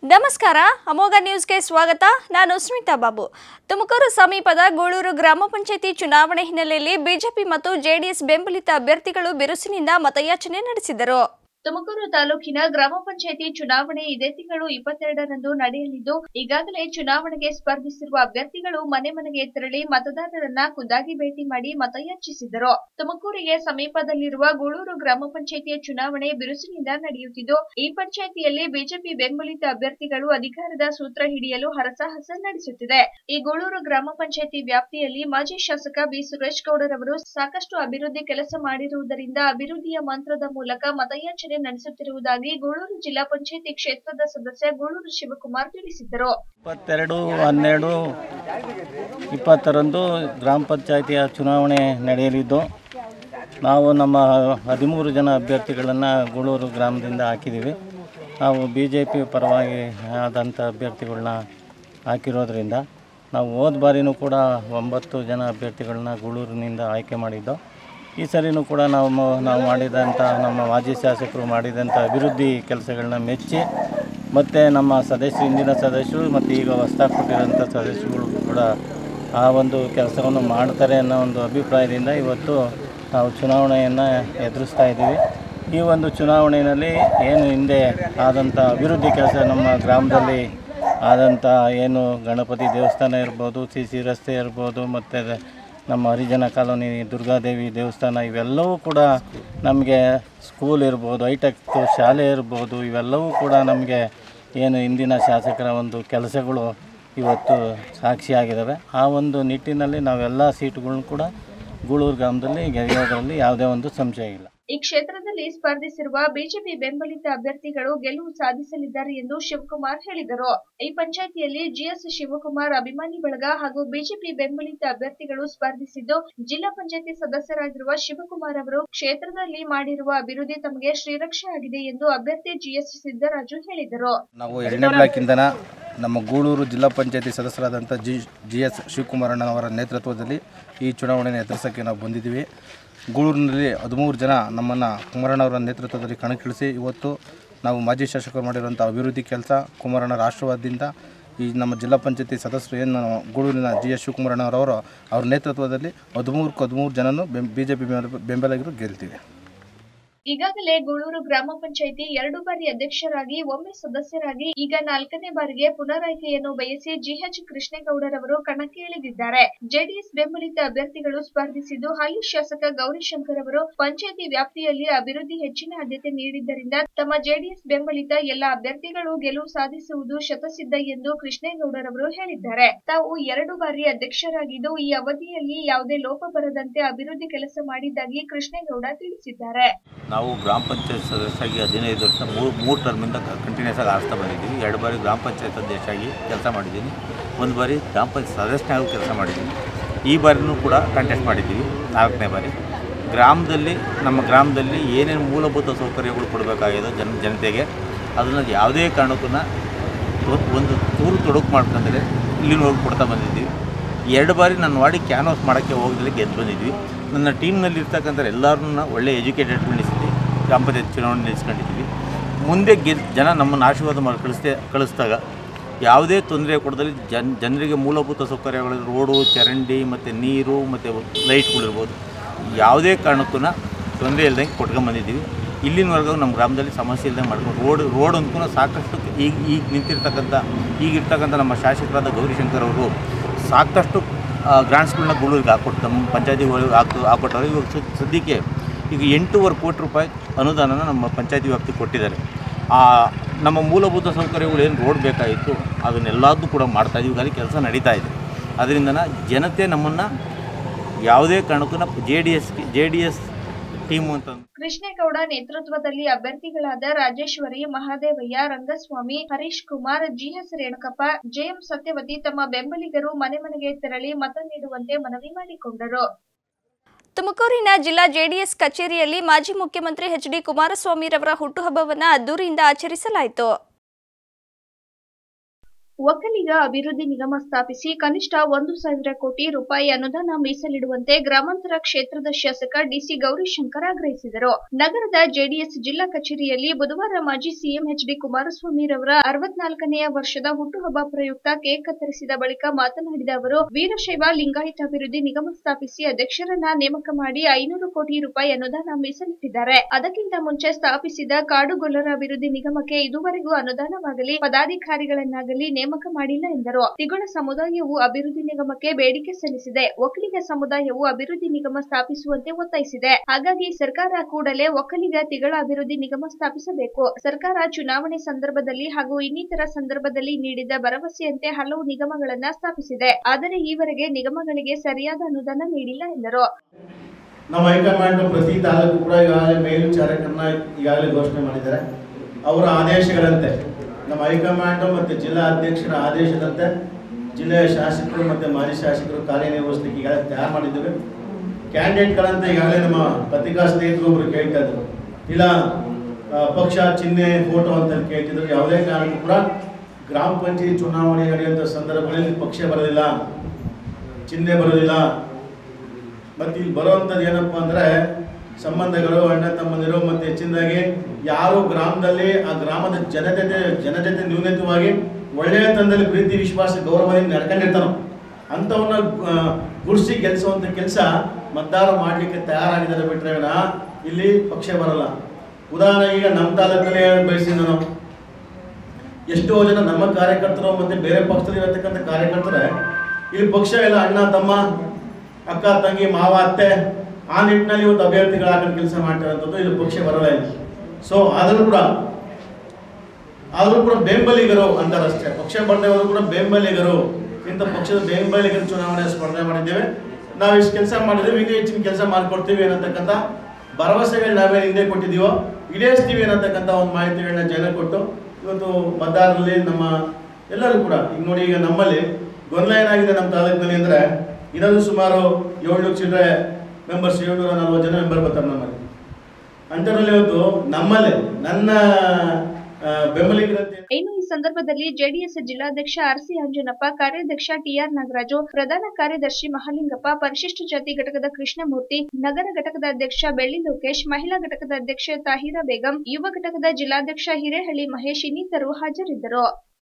ನಮಸ್ಕಾರ ಅಮೋಘ ನ್ಯೂಸ್ಗೆ ಸ್ವಾಗತ ನಾನು ಸ್ಮಿತಾ ಬಾಬು ತುಮಕೂರು ಸಮೀಪದ ಗೂಳೂರು ಗ್ರಾಮ ಪಂಚಾಯಿತಿ ಚುನಾವಣೆ ಹಿನ್ನೆಲೆಯಲ್ಲಿ ಬಿಜೆಪಿ ಮತ್ತು ಜೆಡಿಎಸ್ ಬೆಂಬಲಿತ ಅಭ್ಯರ್ಥಿಗಳು ಬಿರುಸಿನಿಂದ ಮತಯಾಚನೆ ನಡೆಸಿದರು ತುಮಕೂರು ತಾಲೂಕಿನ ಗ್ರಾಮ ಪಂಚಾಯಿತಿ ಚುನಾವಣೆ ಇದೇ ತಿಂಗಳು ಇಪ್ಪತ್ತೆರಡರಂದು ನಡೆಯಲಿದ್ದು ಈಗಾಗಲೇ ಚುನಾವಣೆಗೆ ಸ್ಪರ್ಧಿಸಿರುವ ಅಭ್ಯರ್ಥಿಗಳು ಮನೆ ಮನೆಗೆ ತೆರಳಿ ಮತದಾರರನ್ನ ಖುದ್ದಾಗಿ ಭೇಟಿ ಮಾಡಿ ಮತಯಾಚಿಸಿದರು ತುಮಕೂರಿಗೆ ಸಮೀಪದಲ್ಲಿರುವ ಗೂಳೂರು ಗ್ರಾಮ ಪಂಚಾಯಿತಿಯ ಚುನಾವಣೆ ಬಿರುಸಿನಿಂದ ನಡೆಯುತ್ತಿದ್ದು ಈ ಪಂಚಾಯಿತಿಯಲ್ಲಿ ಬಿಜೆಪಿ ಬೆಂಬಲಿತ ಅಭ್ಯರ್ಥಿಗಳು ಅಧಿಕಾರದ ಸೂತ್ರ ಹಿಡಿಯಲು ಹರಸಾಹಸ ನಡೆಸುತ್ತಿದೆ ಈ ಗೂಳೂರು ಗ್ರಾಮ ಪಂಚಾಯಿತಿ ವ್ಯಾಪ್ತಿಯಲ್ಲಿ ಮಾಜಿ ಶಾಸಕ ಬಿ ಸುರೇಶ್ ಗೌಡರವರು ಸಾಕಷ್ಟು ಅಭಿವೃದ್ಧಿ ಕೆಲಸ ಮಾಡಿರುವುದರಿಂದ ಅಭಿವೃದ್ಧಿಯ ಮಂತ್ರದ ಮೂಲಕ ಮತಯಾಚನೆ ನಡೆಸುತ್ತಿರುವುದಾಗಿ ಗೂಳೂರು ಜಿಲ್ಲಾ ಪಂಚಾಯಿತಿ ಕ್ಷೇತ್ರದ ಸದಸ್ಯ ಗೂಳೂರು ಶಿವಕುಮಾರ್ ತಿಳಿಸಿದರು ಇಪ್ಪತ್ತೆರಡು ಹನ್ನೆರಡು ಇಪ್ಪತ್ತರಂದು ಗ್ರಾಮ ಪಂಚಾಯಿತಿಯ ಚುನಾವಣೆ ನಡೆಯಲಿದ್ದು ನಾವು ನಮ್ಮ ಹದಿಮೂರು ಜನ ಅಭ್ಯರ್ಥಿಗಳನ್ನು ಗೂಳೂರು ಗ್ರಾಮದಿಂದ ಹಾಕಿದ್ದೀವಿ ನಾವು ಬಿ ಜೆ ಪಿ ಪರವಾಗಿ ಆದಂಥ ಅಭ್ಯರ್ಥಿಗಳನ್ನ ಹಾಕಿರೋದ್ರಿಂದ ನಾವು ಹೋದ ಬಾರಿನೂ ಕೂಡ ಒಂಬತ್ತು ಜನ ಅಭ್ಯರ್ಥಿಗಳನ್ನ ಗೂಳೂರಿನಿಂದ ಆಯ್ಕೆ ಮಾಡಿದ್ದು ಈ ಸರಿನೂ ಕೂಡ ನಾವು ಮ- ನಾವು ಮಾಡಿದಂಥ ನಮ್ಮ ಮಾಜಿ ಶಾಸಕರು ಮಾಡಿದಂಥ ಅಭಿವೃದ್ಧಿ ಕೆಲಸಗಳನ್ನ ಮೆಚ್ಚಿ ಮತ್ತು ನಮ್ಮ ಸದಸ್ಯರು ಇಂದಿನ ಸದಸ್ಯರು ಮತ್ತು ಈಗ ಹೊಸ್ದಾಗಿ ಕೊಟ್ಟಿರೋಂಥ ಸದಸ್ಯರು ಕೂಡ ಆ ಒಂದು ಕೆಲಸವನ್ನು ಮಾಡ್ತಾರೆ ಅನ್ನೋ ಒಂದು ಅಭಿಪ್ರಾಯದಿಂದ ಇವತ್ತು ನಾವು ಚುನಾವಣೆಯನ್ನು ಎದುರಿಸ್ತಾ ಇದ್ದೀವಿ ಈ ಒಂದು ಚುನಾವಣೆಯಲ್ಲಿ ಏನು ಹಿಂದೆ ಆದಂಥ ಅಭಿವೃದ್ಧಿ ಕೆಲಸ ನಮ್ಮ ಗ್ರಾಮದಲ್ಲಿ ಆದಂಥ ಏನು ಗಣಪತಿ ದೇವಸ್ಥಾನ ಇರ್ಬೋದು ಸಿ ಸಿ ರಸ್ತೆ ಇರ್ಬೋದು ಮತ್ತು ನಮ್ಮ ಹರಿಜನ ಕಾಲೋನಿ ದುರ್ಗಾದೇವಿ ದೇವಸ್ಥಾನ ಇವೆಲ್ಲವೂ ಕೂಡ ನಮಗೆ ಸ್ಕೂಲ್ ಇರ್ಬೋದು ಹೈಟೆಕ್ ಶಾಲೆ ಇರ್ಬೋದು ಇವೆಲ್ಲವೂ ಕೂಡ ನಮಗೆ ಏನು ಇಂದಿನ ಶಾಸಕರ ಒಂದು ಕೆಲಸಗಳು ಇವತ್ತು ಸಾಕ್ಷಿಯಾಗಿದ್ದಾವೆ ಆ ಒಂದು ನಿಟ್ಟಿನಲ್ಲಿ ನಾವೆಲ್ಲ ಸೀಟುಗಳನ್ನ ಕೂಡ ಗೂಳೂರು ಗ್ರಾಮದಲ್ಲಿ ಗೆಲ್ಲೋದ್ರಲ್ಲಿ ಯಾವುದೇ ಒಂದು ಸಂಶಯ ಇಲ್ಲ ಈ ಕ್ಷೇತ್ರದಲ್ಲಿ ಸ್ಪರ್ಧಿಸಿರುವ ಬಿಜೆಪಿ ಬೆಂಬಲಿತ ಅಭ್ಯರ್ಥಿಗಳು ಗೆಲುವು ಸಾಧಿಸಲಿದ್ದಾರೆ ಎಂದು ಶಿವಕುಮಾರ್ ಹೇಳಿದರು ಈ ಪಂಚಾಯಿತಿಯಲ್ಲಿ ಜಿಎಸ್ ಶಿವಕುಮಾರ್ ಅಭಿಮಾನಿ ಬಳಗ ಹಾಗೂ ಬಿಜೆಪಿ ಬೆಂಬಲಿತ ಅಭ್ಯರ್ಥಿಗಳು ಸ್ಪರ್ಧಿಸಿದ್ದು ಜಿಲ್ಲಾ ಪಂಚಾಯಿತಿ ಸದಸ್ಯರಾಗಿರುವ ಶಿವಕುಮಾರ್ ಅವರು ಕ್ಷೇತ್ರದಲ್ಲಿ ಮಾಡಿರುವ ಅಭಿವೃದ್ಧಿ ತಮಗೆ ಶ್ರೀರಕ್ಷೆ ಆಗಿದೆ ಎಂದು ಅಭ್ಯರ್ಥಿ ಜಿಎಸ್ ಸಿದ್ದರಾಜು ಹೇಳಿದರು ನಾವು ಎರಡನೇ ಬ್ಲಾಕಿಂದನ ನಮ್ಮ ಗೂಳೂರು ಜಿಲ್ಲಾ ಪಂಚಾಯತಿ ಸದಸ್ಯರಾದಂಥ ಜಿ ಜಿ ಎಸ್ ಶಿವಕುಮಾರಣ್ಣನವರ ನೇತೃತ್ವದಲ್ಲಿ ಈ ಚುನಾವಣೆಯನ್ನು ಎದುರಿಸೋಕ್ಕೆ ನಾವು ಬಂದಿದ್ದೀವಿ ಗೂಳೂರಿನಲ್ಲಿ ಹದಿಮೂರು ಜನ ನಮ್ಮನ್ನು ಕುಮಾರಣ್ಣವರ ನೇತೃತ್ವದಲ್ಲಿ ಕಣಕ್ಕಿಳಿಸಿ ಇವತ್ತು ನಾವು ಮಾಜಿ ಶಾಸಕರು ಮಾಡಿರುವಂಥ ಅಭಿವೃದ್ಧಿ ಕೆಲಸ ಕುಮಾರಣ್ಣ ರಾಷ್ಟ್ರವಾದದಿಂದ ಈ ನಮ್ಮ ಜಿಲ್ಲಾ ಪಂಚಾಯತಿ ಸದಸ್ಯರು ಏನು ಗೂಳೂರಿನ ಜಿ ಎಸ್ ಶಿವಕುಮಾರಣ್ಣವರವರು ಅವ್ರ ನೇತೃತ್ವದಲ್ಲಿ ಹದಿಮೂರಕ್ಕೆ ಹದಿಮೂರು ಜನನು ಬಿ ಜೆ ಪಿ ಬೆಂಬಲಿಗರು ಗೆಲ್ತೀವಿ ಈಗಾಗಲೇ ಗೂಳೂರು ಗ್ರಾಮ ಪಂಚಾಯಿತಿ ಎರಡು ಬಾರಿ ಅಧ್ಯಕ್ಷರಾಗಿ ಒಮ್ಮೆ ಸದಸ್ಯರಾಗಿ ಈಗ ನಾಲ್ಕನೇ ಬಾರಿಗೆ ಪುನರಾಯ್ಕೆಯನ್ನು ಬಯಸಿ ಜಿಎಚ್ ಕೃಷ್ಣೇಗೌಡರವರು ಕಣಕ್ಕೆ ಇಳಿದಿದ್ದಾರೆ ಜೆಡಿಎಸ್ ಬೆಂಬಲಿತ ಅಭ್ಯರ್ಥಿಗಳು ಸ್ಪರ್ಧಿಸಿದ್ದು ಹಾಲಿ ಶಾಸಕ ಗೌರಿಶಂಕರ್ ಅವರು ಪಂಚಾಯಿತಿ ವ್ಯಾಪ್ತಿಯಲ್ಲಿ ಅಭಿವೃದ್ಧಿ ಹೆಚ್ಚಿನ ಆದ್ಯತೆ ನೀಡಿದ್ದರಿಂದ ತಮ್ಮ ಜೆಡಿಎಸ್ ಬೆಂಬಲಿತ ಎಲ್ಲ ಅಭ್ಯರ್ಥಿಗಳು ಗೆಲುವು ಸಾಧಿಸುವುದು ಶತಸಿದ್ಧ ಎಂದು ಕೃಷ್ಣೇಗೌಡರವರು ಹೇಳಿದ್ದಾರೆ ತಾವು ಎರಡು ಬಾರಿ ಅಧ್ಯಕ್ಷರಾಗಿದ್ದು ಈ ಅವಧಿಯಲ್ಲಿ ಯಾವುದೇ ಲೋಪ ಬರದಂತೆ ಅಭಿವೃದ್ಧಿ ಕೆಲಸ ಮಾಡಿದ್ದಾಗಿ ಕೃಷ್ಣೇಗೌಡ ತಿಳಿಸಿದ್ದಾರೆ ನಾವು ಗ್ರಾಮ ಪಂಚಾಯತ್ ಸದಸ್ಯರಾಗಿ ಹದಿನೈದು ವರ್ಷ ಮೂರು ಮೂರು ಟರ್ಮಿಂದ ಕಂಟಿನ್ಯೂಸ್ ಆಗಿ ಆಡ್ತಾ ಬಂದಿದ್ದೀವಿ ಎರಡು ಬಾರಿ ಗ್ರಾಮ ಪಂಚಾಯತ್ ಅಧ್ಯಕ್ಷರಾಗಿ ಕೆಲಸ ಮಾಡಿದ್ದೀನಿ ಒಂದು ಬಾರಿ ಗ್ರಾಮ ಪಂಚಾಯತ್ ಸದಸ್ಯನಾಗಿ ಕೆಲಸ ಮಾಡಿದ್ದೀನಿ ಈ ಬಾರಿನೂ ಕೂಡ ಕಂಟೆಸ್ಟ್ ಮಾಡಿದ್ದೀವಿ ನಾಲ್ಕನೇ ಬಾರಿ ಗ್ರಾಮದಲ್ಲಿ ನಮ್ಮ ಗ್ರಾಮದಲ್ಲಿ ಏನೇನು ಮೂಲಭೂತ ಸೌಕರ್ಯಗಳು ಕೊಡಬೇಕಾಗಿದೆ ಜನ ಜನತೆಗೆ ಅದನ್ನು ಯಾವುದೇ ಕಾರಣಕ್ಕೂ ಒಂದು ಚೂರು ತೊಡಕು ಮಾಡ್ಕೊಂಡ್ರೆ ಇಲ್ಲಿನವರೆಗೂ ಕೊಡ್ತಾ ಬಂದಿದ್ದೀವಿ ಎರಡು ಬಾರಿ ನನ್ನ ವಾಡಿ ಕ್ಯಾನ್ವಾಸ್ ಮಾಡೋಕ್ಕೆ ಹೋಗದಲ್ಲಿ ಗೆದ್ದು ಬಂದಿದ್ವಿ ನನ್ನ ಟೀಮ್ನಲ್ಲಿ ಇರ್ತಕ್ಕಂಥ ಎಲ್ಲರನ್ನ ಒಳ್ಳೆ ಎಜುಕೇಟೆಡ್ ನಿಲ್ಲಿಸಿದ್ವಿ ಗ್ರಾಮ ಪಂಚಾಯತ್ ಚುನಾವಣೆ ನಿಲ್ಲಿಸ್ಕೊಂಡಿದ್ದೀವಿ ಮುಂದೆ ಗೆದ್ ಜನ ನಮ್ಮನ್ನು ಆಶೀರ್ವಾದ ಮಾಡಿ ಕಳಿಸ್ತೇ ಕಳಿಸಿದಾಗ ಯಾವುದೇ ತೊಂದರೆ ಕೊಡದಲ್ಲಿ ಜನ್ ಜನರಿಗೆ ಮೂಲಭೂತ ಸೌಕರ್ಯಗಳು ರೋಡು ಚರಂಡಿ ಮತ್ತು ನೀರು ಮತ್ತು ಲೈಟ್ಗಳಿರ್ಬೋದು ಯಾವುದೇ ಕಾರಣಕ್ಕೂ ತೊಂದರೆ ಇಲ್ದಂಗೆ ಕೊಟ್ಕೊಂಬಂದಿದ್ದೀವಿ ಇಲ್ಲಿನವರೆಗೂ ನಮ್ಮ ಗ್ರಾಮದಲ್ಲಿ ಸಮಸ್ಯೆ ಇಲ್ಲದೆ ಮಾಡ್ಕೊಂಡು ರೋಡ್ ರೋಡ್ ಅಂತೂ ಸಾಕಷ್ಟು ಈಗ ಈಗ ನಿಂತಿರ್ತಕ್ಕಂಥ ಈಗಿರ್ತಕ್ಕಂಥ ನಮ್ಮ ಶಾಸಕರಾದ ಗೌರಿಶಂಕರ್ ಅವರು ಸಾಕಷ್ಟು ಗ್ರಾಂಟ್ಸ್ಗಳನ್ನ ಗೂಳೂರಿಗೆ ಹಾಕ್ಕೊಟ್ಟು ನಮ್ಮ ಪಂಚಾಯತಿಗಳಿಗೆ ಹಾಕಿ ಹಾಕ್ಕೊಟ್ಟವ್ರು ಇವಾಗ ಸದ್- ಸದ್ಯಕ್ಕೆ ಈಗ ಎಂಟೂವರೆ ಕೋಟಿ ರೂಪಾಯಿ ಅನುದಾನನ ನಮ್ಮ ಪಂಚಾಯತಿ ವ್ಯಾಪ್ತಿಗೆ ಕೊಟ್ಟಿದ್ದಾರೆ ಆ ನಮ್ಮ ಮೂಲಭೂತ ಸೌಕರ್ಯಗಳು ಏನು ರೋಡ್ ಬೇಕಾಗಿತ್ತು ಅದನ್ನೆಲ್ಲದೂ ಕೂಡ ಮಾಡ್ತಾ ಇದೀವಿ ಈಗಾಗಲೇ ಕೆಲಸ ನಡೀತಾ ಇದೆ ಅದರಿಂದನ ಜನತೆ ನಮ್ಮನ್ನು ಯಾವುದೇ ಕಾರಣಕ್ಕೂ J D S J D S team ಅಂತ ಕೃಷ್ಣೇಗೌಡ ನೇತೃತ್ವದಲ್ಲಿ ಅಭ್ಯರ್ಥಿಗಳಾದ ರಾಜೇಶ್ವರಿ ಮಹಾದೇವಯ್ಯ ರಂಗಸ್ವಾಮಿ ಹರೀಶ್ ಕುಮಾರ್ ಜಿಎಸ್ ರೇಣುಕಪ್ಪ ಜೆಎಂ ಸತ್ಯವತಿ ತಮ್ಮ ಬೆಂಬಲಿಗರು ಮನೆ ಮನೆಗೆ ತೆರಳಿ ಮತ ನೀಡುವಂತೆ ಮನವಿ ಮಾಡಿಕೊಂಡರು ತುಮಕೂರಿನ ಜಿಲ್ಲಾ ಜೆಡಿಎಸ್ ಕಚೇರಿಯಲ್ಲಿ ಮಾಜಿ ಮುಖ್ಯಮಂತ್ರಿ ಎಚ್ ಡಿ ಕುಮಾರಸ್ವಾಮಿರವರ ಹುಟ್ಟುಹಬ್ಬವನ್ನು ಅದ್ದೂರಿಯಿಂದ ಆಚರಿಸಲಾಯಿತು ಒಕ್ಕಲಿಗ ಅಭಿವೃದ್ಧಿ ನಿಗಮ ಸ್ಥಾಪಿಸಿ ಕನಿಷ್ಠ ಒಂದು ಸಾವಿರ ಕೋಟಿ ರೂಪಾಯಿ ಅನುದಾನ ಮೀಸಲಿಡುವಂತೆ ಗ್ರಾಮಾಂತರ ಕ್ಷೇತ್ರದ ಶಾಸಕ ಡಿಸಿ ಗೌರಿಶಂಕರ್ ಆಗ್ರಹಿಸಿದರು ನಗರದ ಜೆಡಿಎಸ್ ಜಿಲ್ಲಾ ಕಚೇರಿಯಲ್ಲಿ ಬುಧವಾರ ಮಾಜಿ ಸಿಎಂ ಎಚ್ ಡಿ ಕುಮಾರಸ್ವಾಮಿ ರವರ ಅರವತ್ನಾಲ್ಕನೆಯ ವರ್ಷದ ಹುಟ್ಟುಹಬ್ಬ ಪ್ರಯುಕ್ತ ಕೇಕ್ ಕತ್ತರಿಸಿದ ಬಳಿಕ ಮಾತನಾಡಿದ ಅವರು ವೀರಶೈವ ಲಿಂಗಾಯತ ಅಭಿವೃದ್ಧಿ ನಿಗಮ ಸ್ಥಾಪಿಸಿ ಅಧ್ಯಕ್ಷರನ್ನ ನೇಮಕ ಮಾಡಿ ಐನೂರು ಕೋಟಿ ರೂಪಾಯಿ ಅನುದಾನ ಮೀಸಲಿಟ್ಟಿದ್ದಾರೆ ಅದಕ್ಕಿಂತ ಮುಂಚೆ ಸ್ಥಾಪಿಸಿದ ಕಾಡುಗೊಲ್ಲರ ಅಭಿವೃದ್ಧಿ ನಿಗಮಕ್ಕೆ ಇದುವರೆಗೂ ಅನುದಾನವಾಗಲಿ ಪದಾಧಿಕಾರಿಗಳನ್ನಾಗಲಿ ನೇಮಕ ಮಾಡಿಲ್ಲ ಎಂದರು ತಿಗುಣ ಸಮುದಾಯವು ಅಭಿವೃದ್ಧಿ ನಿಗಮಕ್ಕೆ ಬೇಡಿಕೆ ಸಲ್ಲಿಸಿದೆ ಒಕ್ಕಲಿಗ ಸಮುದಾಯವು ಅಭಿವೃದ್ಧಿ ನಿಗಮ ಸ್ಥಾಪಿಸುವಂತೆ ಒತ್ತಾಯಿಸಿದೆ ಹಾಗಾಗಿ ಸರ್ಕಾರ ಕೂಡಲೇ ಒಕ್ಕಲಿಗ ತಿಗಳ ಅಭಿವೃದ್ಧಿ ನಿಗಮ ಸ್ಥಾಪಿಸಬೇಕು ಸರ್ಕಾರ ಚುನಾವಣೆ ಸಂದರ್ಭದಲ್ಲಿ ಹಾಗೂ ಇನ್ನಿತರ ಸಂದರ್ಭದಲ್ಲಿ ನೀಡಿದ ಭರವಸೆಯಂತೆ ಹಲವು ನಿಗಮಗಳನ್ನ ಸ್ಥಾಪಿಸಿದೆ ಆದರೆ ಈವರೆಗೆ ನಿಗಮಗಳಿಗೆ ಸರಿಯಾದ ಅನುದಾನ ನೀಡಿಲ್ಲ ಎಂದರು ನಮ್ಮ ಹೈಕಮಾಂಡ್ ಪ್ರತಿ ತಾಲೂಕು ಕೂಡ ಈಗಾಗಲೇ ಮೇಲ್ವಿಚಾರಕರನ್ನ ಈಗಾಗಲೇ ಘೋಷಣೆ ಮಾಡಿದ್ದಾರೆ ಅವರ ಆದೇಶಗಳಂತೆ ನಮ್ಮ ಹೈಕಮಾಂಡ್ ಮತ್ತು ಜಿಲ್ಲಾ ಅಧ್ಯಕ್ಷರ ಆದೇಶದಂತೆ ಜಿಲ್ಲೆಯ ಶಾಸಕರು ಮತ್ತು ಮಾಜಿ ಶಾಸಕರು ಕಾರ್ಯನಿರ್ವಹಿಸಲಿಕ್ಕೆ ಈಗಾಗಲೇ ತಯಾರು ಮಾಡಿದ್ದೇವೆ ಕ್ಯಾಂಡಿಡೇಟ್ಗಳಂತ ಈಗಾಗಲೇ ನಮ್ಮ ಪತ್ರಿಕಾ ಸ್ನೇಹಿತರು ಒಬ್ಬರು ಕೇಳ್ತಾ ಇದ್ರು ಇಲ್ಲ ಆ, ಪಕ್ಷ ಚಿಹ್ನೆ ಫೋಟೋ ಅಂತ ಕೇಳ್ತಿದ್ರು ಯಾವುದೇ ಕಾರಣಕ್ಕೂ ಕೂಡ ಗ್ರಾಮ ಪಂಚಾಯತ್ ಚುನಾವಣೆ ನಡೆಯುವಂಥ ಸಂದರ್ಭಗಳಲ್ಲಿ ಪಕ್ಷ ಬರೋದಿಲ್ಲ ಚಿಹ್ನೆ ಬರೋದಿಲ್ಲ ಮತ್ತು ಇಲ್ಲಿ ಬರುವಂಥದ್ದು ಏನಪ್ಪ ಅಂದರೆ ಸಂಬಂಧಗಳು ಅಣ್ಣ ತಮ್ಮಂದಿರು ಮತ್ತು ಹೆಚ್ಚಿನದಾಗಿ ಯಾರು ಗ್ರಾಮದಲ್ಲಿ ಆ ಗ್ರಾಮದ ಜನತೆ ಜನಜತೆ ನ್ಯೂನತವಾಗಿ ಒಳ್ಳೆಯ ತಂದಲ್ಲಿ ಪ್ರೀತಿ ವಿಶ್ವಾಸ ಗೌರವದಿಂದ ನಡ್ಕೊಂಡಿರ್ತಾನೋ ಅಂಥವನ್ನ ಗುಡಿಸಿ ಗೆಲ್ಲಿಸುವಂಥ ಕೆಲಸ ಮತದಾರ ಮಾಡಲಿಕ್ಕೆ ತಯಾರಾಗಿದ್ದಾರೆ ಬಿಟ್ಟರೆ ವಿನ ಇಲ್ಲಿ ಪಕ್ಷ ಬರಲ್ಲ ಉದಾಹರಣೆ ಈಗ ನಮ್ಮ ತಾಲೂಕಲ್ಲಿ ಬಯಸಿ ನಾನು ಎಷ್ಟೋ ಜನ ನಮ್ಮ ಕಾರ್ಯಕರ್ತರು ಮತ್ತೆ ಬೇರೆ ಪಕ್ಷದಲ್ಲಿ ಇರತಕ್ಕಂಥ ಕಾರ್ಯಕರ್ತರೆ ಇಲ್ಲಿ ಪಕ್ಷ ಎಲ್ಲ ಅಣ್ಣ ತಮ್ಮ ಅಕ್ಕ ತಂಗಿ ಮಾವ ಅತ್ತೆ ಆ ನಿಟ್ಟಿನಲ್ಲಿ ಇವತ್ತು ಅಭ್ಯರ್ಥಿಗಳಾಗಲು ಕೆಲಸ ಮಾಡ್ತಿರೋಂಥದ್ದು ಇಲ್ಲಿ ಪಕ್ಷ ಬರಲ್ಲ ಇಲ್ಲಿ ಸೊ ಆದರೂ ಕೂಡ ಆದರೂ ಕೂಡ ಬೆಂಬಲಿಗರು ಅಂತಾರಷ್ಟೇ ಪಕ್ಷ ಬರ್ದೇ ಹೋದ್ರು ಕೂಡ ಬೆಂಬಲಿಗರು ಇಂಥ ಪಕ್ಷದ ಬೆಂಬಲಿಗರ ಚುನಾವಣೆ ಸ್ಪರ್ಧೆ ಮಾಡಿದ್ದೇವೆ ನಾವು ಇಷ್ಟು ಕೆಲಸ ಮಾಡಿದ್ದೇವೆ ಇನ್ನೂ ಹೆಚ್ಚಿನ ಕೆಲಸ ಮಾಡಿಕೊಡ್ತೀವಿ ಅನ್ನತಕ್ಕಂಥ ಭರವಸೆಗಳು ನಾವೇ ಹಿಂದೆ ಕೊಟ್ಟಿದ್ದೀವೋ ಈಡೇರಿಸ್ತೀವಿ ಅನ್ನತಕ್ಕಂಥ ಒಂದು ಮಾಹಿತಿಗಳನ್ನ ಜನ ಕೊಟ್ಟು ಇವತ್ತು ಮತದಾರರಲ್ಲಿ ನಮ್ಮ ಎಲ್ಲರೂ ಕೂಡ ಈಗ ನೋಡಿ ಈಗ ನಮ್ಮಲ್ಲಿ ಗೊಂದಲ ಏನಾಗಿದೆ ನಮ್ಮ ತಾಲೂಕಿನಲ್ಲಿ ಅಂದರೆ ಇರೋದು ಸುಮಾರು ಏಳ್ನೂರು ಚಿಲ್ಲರೆ ಮೆಂಬರ್ಸ್ ಏಳ್ನೂರ ನಲ್ವತ್ತು ಜನ ಮೆಂಬರ್ ಬರ್ತಾರೆ ನಮ್ಮಲ್ಲಿ ಅಂಥದ್ರಲ್ಲಿ ಇವತ್ತು ನಮ್ಮಲ್ಲಿ ನನ್ನ ಆ, ಬೆಂಬಲಿಗರಂತೆ ಇನ್ನು ಈ ಸಂದರ್ಭದಲ್ಲಿ ಜೆಡಿಎಸ್ ಜಿಲ್ಲಾಧ್ಯಕ್ಷ ಆರ್ಸಿ ಅಂಜನಪ್ಪ ಕಾರ್ಯಾಧ್ಯಕ್ಷ ಟಿಆರ್ ನಾಗರಾಜು ಪ್ರಧಾನ ಕಾರ್ಯದರ್ಶಿ ಮಹಾಲಿಂಗಪ್ಪ ಪರಿಶಿಷ್ಟ ಜಾತಿ ಘಟಕದ ಕೃಷ್ಣಮೂರ್ತಿ ನಗರ ಘಟಕದ ಅಧ್ಯಕ್ಷ ಬೆಳ್ಳಿ ಲೋಕೇಶ್ ಮಹಿಳಾ ಘಟಕದ ಅಧ್ಯಕ್ಷೆ ತಾಹಿರಾ ಬೇಗಂ ಯುವ ಘಟಕದ ಜಿಲ್ಲಾಧ್ಯಕ್ಷ ಹಿರೇಹಳ್ಳಿ ಮಹೇಶ್ ಇನ್ನಿತರು ಹಾಜರಿದ್ದರು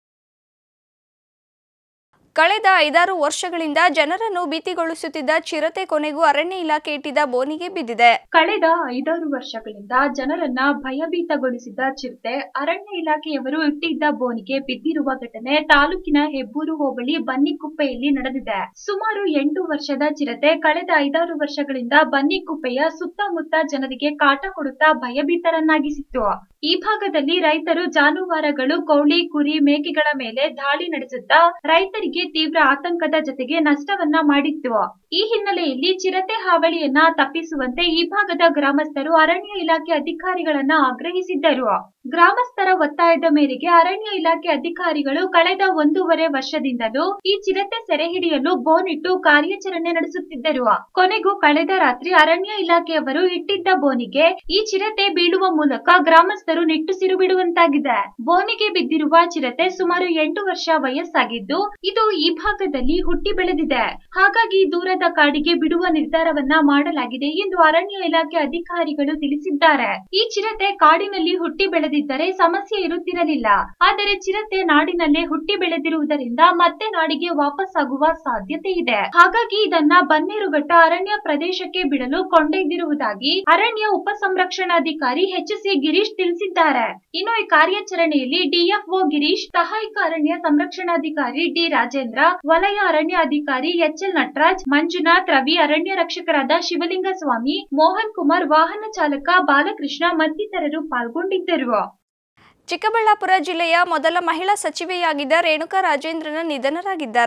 ಕಳೆದ ಐದಾರು ವರ್ಷಗಳಿಂದ ಜನರನ್ನು ಭೀತಿಗೊಳಿಸುತ್ತಿದ್ದ ಚಿರತೆ ಕೊನೆಗೂ ಅರಣ್ಯ ಇಲಾಖೆ ಇಟ್ಟಿದ್ದ ಬೋನಿಗೆ ಬಿದ್ದಿದೆ ಕಳೆದ ಐದಾರು ವರ್ಷಗಳಿಂದ ಜನರನ್ನ ಭಯಭೀತಗೊಳಿಸಿದ್ದ ಚಿರತೆ ಅರಣ್ಯ ಇಲಾಖೆಯವರು ಇಟ್ಟಿದ್ದ ಬೋನಿಗೆ ಬಿದ್ದಿರುವ ಘಟನೆ ತಾಲೂಕಿನ ಹೆಬ್ಬೂರು ಹೋಬಳಿ ಬನ್ನಿಕುಪ್ಪೆಯಲ್ಲಿ ನಡೆದಿದೆ ಸುಮಾರು ಎಂಟು ವರ್ಷದ ಚಿರತೆ ಕಳೆದ ಐದಾರು ವರ್ಷಗಳಿಂದ ಬನ್ನಿಕುಪ್ಪೆಯ ಸುತ್ತಮುತ್ತ ಜನರಿಗೆ ಕಾಟ ಕೊಡುತ್ತಾ ಭಯಭೀತರನ್ನಾಗಿಸಿತ್ತು ಈ ಭಾಗದಲ್ಲಿ ರೈತರು ಜಾನುವಾರುಗಳು ಕೋಳಿ ಕುರಿ ಮೇಕೆಗಳ ಮೇಲೆ ದಾಳಿ ನಡೆಸುತ್ತಾ ರೈತರಿಗೆ ತೀವ್ರ ಆತಂಕದ ಜೊತೆಗೆ ನಷ್ಟವನ್ನ ಮಾಡಿತ್ತು ಈ ಹಿನ್ನೆಲೆಯಲ್ಲಿ ಚಿರತೆ ಹಾವಳಿಯನ್ನ ತಪ್ಪಿಸುವಂತೆ ಈ ಭಾಗದ ಗ್ರಾಮಸ್ಥರು ಅರಣ್ಯ ಇಲಾಖೆ ಅಧಿಕಾರಿಗಳನ್ನ ಆಗ್ರಹಿಸಿದ್ದರು ಗ್ರಾಮಸ್ಥರ ಒತ್ತಾಯದ ಮೇರೆಗೆ ಅರಣ್ಯ ಇಲಾಖೆ ಅಧಿಕಾರಿಗಳು ಕಳೆದ ಒಂದೂವರೆ ವರ್ಷದಿಂದಲೂ ಈ ಚಿರತೆ ಸೆರೆ ಹಿಡಿಯಲು ಬೋನಿಟ್ಟು ಕಾರ್ಯಾಚರಣೆ ನಡೆಸುತ್ತಿದ್ದರು ಕೊನೆಗೂ ಕಳೆದ ರಾತ್ರಿ ಅರಣ್ಯ ಇಲಾಖೆಯವರು ಇಟ್ಟಿದ್ದ ಬೋನಿಗೆ ಈ ಚಿರತೆ ಬೀಳುವ ಮೂಲಕ ಗ್ರಾಮಸ್ಥರು ನಿಟ್ಟುಸಿರು ಬಿಡುವಂತಾಗಿದೆ ಬೋನಿಗೆ ಬಿದ್ದಿರುವ ಚಿರತೆ ಸುಮಾರು ಎಂಟು ವರ್ಷ ವಯಸ್ಸಾಗಿದ್ದು ಇದು ಈ ಭಾಗದಲ್ಲಿ ಹುಟ್ಟಿ ಬೆಳೆದಿದೆ ಹಾಗಾಗಿ ದೂರದ ಕಾಡಿಗೆ ಬಿಡುವ ನಿರ್ಧಾರವನ್ನ ಮಾಡಲಾಗಿದೆ ಎಂದು ಅರಣ್ಯ ಇಲಾಖೆ ಅಧಿಕಾರಿಗಳು ತಿಳಿಸಿದ್ದಾರೆ ಈ ಚಿರತೆ ಕಾಡಿನಲ್ಲಿ ಹುಟ್ಟಿ ಬೆಳೆದಿದ್ದರೆ ಸಮಸ್ಯೆ ಇರುತ್ತಿರಲಿಲ್ಲ ಆದರೆ ಚಿರತೆ ನಾಡಿನಲ್ಲೇ ಹುಟ್ಟಿ ಬೆಳೆದಿರುವುದರಿಂದ ಮತ್ತೆ ನಾಡಿಗೆ ವಾಪಸ್ಸಾಗುವ ಸಾಧ್ಯತೆ ಇದೆ ಹಾಗಾಗಿ ಇದನ್ನ ಬನ್ನೇರುಘಟ್ಟ ಅರಣ್ಯ ಪ್ರದೇಶಕ್ಕೆ ಬಿಡಲು ಕೊಂಡೊಯ್ದಿರುವುದಾಗಿ ಅರಣ್ಯ ಉಪ ಸಂರಕ್ಷಣಾಧಿಕಾರಿ ಎಚ್ ಸಿ ಗಿರೀಶ್ ತಿಳಿಸಿದ್ದಾರೆ ಇನ್ನು ಈ ಕಾರ್ಯಾಚರಣೆಯಲ್ಲಿ ಡಿಎಫ್ಒ ಗಿರೀಶ್ ಸಹಾಯಕ ಅರಣ್ಯ ಸಂರಕ್ಷಣಾಧಿಕಾರಿ ಡಿ ರಾಜೇಂದ್ರ ವಲಯ ಅರಣ್ಯ ಅಧಿಕಾರಿ ಎಚ್ಎಲ್ ನಟರಾಜ್ ಮಂಜುನಾಥ್ ರವಿ ಅರಣ್ಯ ರಕ್ಷಕರಾದ ಶಿವಲಿಂಗ ಸ್ವಾಮಿ ಮೋಹನ್ ಕುಮಾರ್ ವಾಹನ ಚಾಲಕ ಬಾಲಕೃಷ್ಣ ಮತ್ತಿತರರು ಪಾಲ್ಗೊಂಡಿದ್ದರು ಚಿಕ್ಕಬಳ್ಳಾಪುರ ಜಿಲ್ಲೆಯ ಮೊದಲ ಮಹಿಳಾ ಸಚಿವೆಯಾಗಿದ್ದ ರೇಣುಕಾ ರಾಜೇಂದ್ರನ ನಿಧನರಾಗಿದ್ದಾರೆ